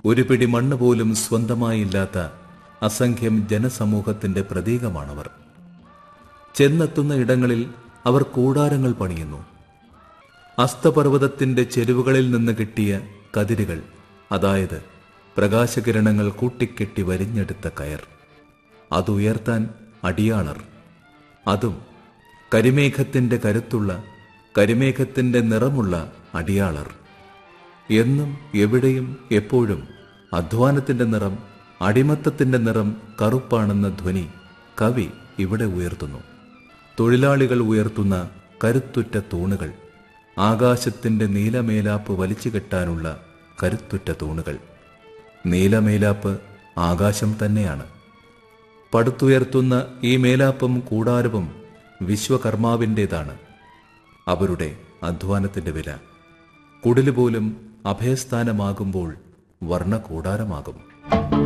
ഒരു പിടി മണ്ണ് പോലും സ്വന്തമായില്ലാത്ത അസംഖ്യം ജനസമൂഹത്തിന്റെ പ്രതീകമാണവർ ചെന്നെത്തുന്ന ഇടങ്ങളിൽ അവർ കൂടാരങ്ങൾ പണിയുന്നു അസ്തപർവ്വതത്തിന്റെ ചെരുവുകളിൽ നിന്ന് കിട്ടിയ കതിരുകൾ അതായത് പ്രകാശകിരണങ്ങൾ കൂട്ടിക്കെട്ടി വരിഞ്ഞെടുത്ത കയർ അതുയർത്താൻ അടിയാളർ അതും കരിമേഘത്തിന്റെ കരുത്തുള്ള കരിമേഘത്തിന്റെ നിറമുള്ള അടിയാളർ എന്നും എവിടെയും എപ്പോഴും അധ്വാനത്തിന്റെ നിറം അടിമത്തത്തിന്റെ നിറം കറുപ്പാണെന്ന ധ്വനി കവി ഇവിടെ ഉയർത്തുന്നു തൊഴിലാളികൾ ഉയർത്തുന്ന കരുത്തുറ്റ തൂണുകൾ ആകാശത്തിന്റെ നീലമേലാപ്പ് വലിച്ചു കെട്ടാനുള്ള കരുത്തുറ്റ തൂണുകൾ നീലമേലാപ്പ് ആകാശം തന്നെയാണ് പടുത്തുയർത്തുന്ന ഈ മേലാപ്പും കൂടാരവും വിശ്വകർമാവിൻ്റെതാണ് അവരുടെ അധ്വാനത്തിന്റെ വില കുടിലുപോലും അഭയസ്ഥാനമാകുമ്പോൾ വർണ്ണകൂടാരമാകും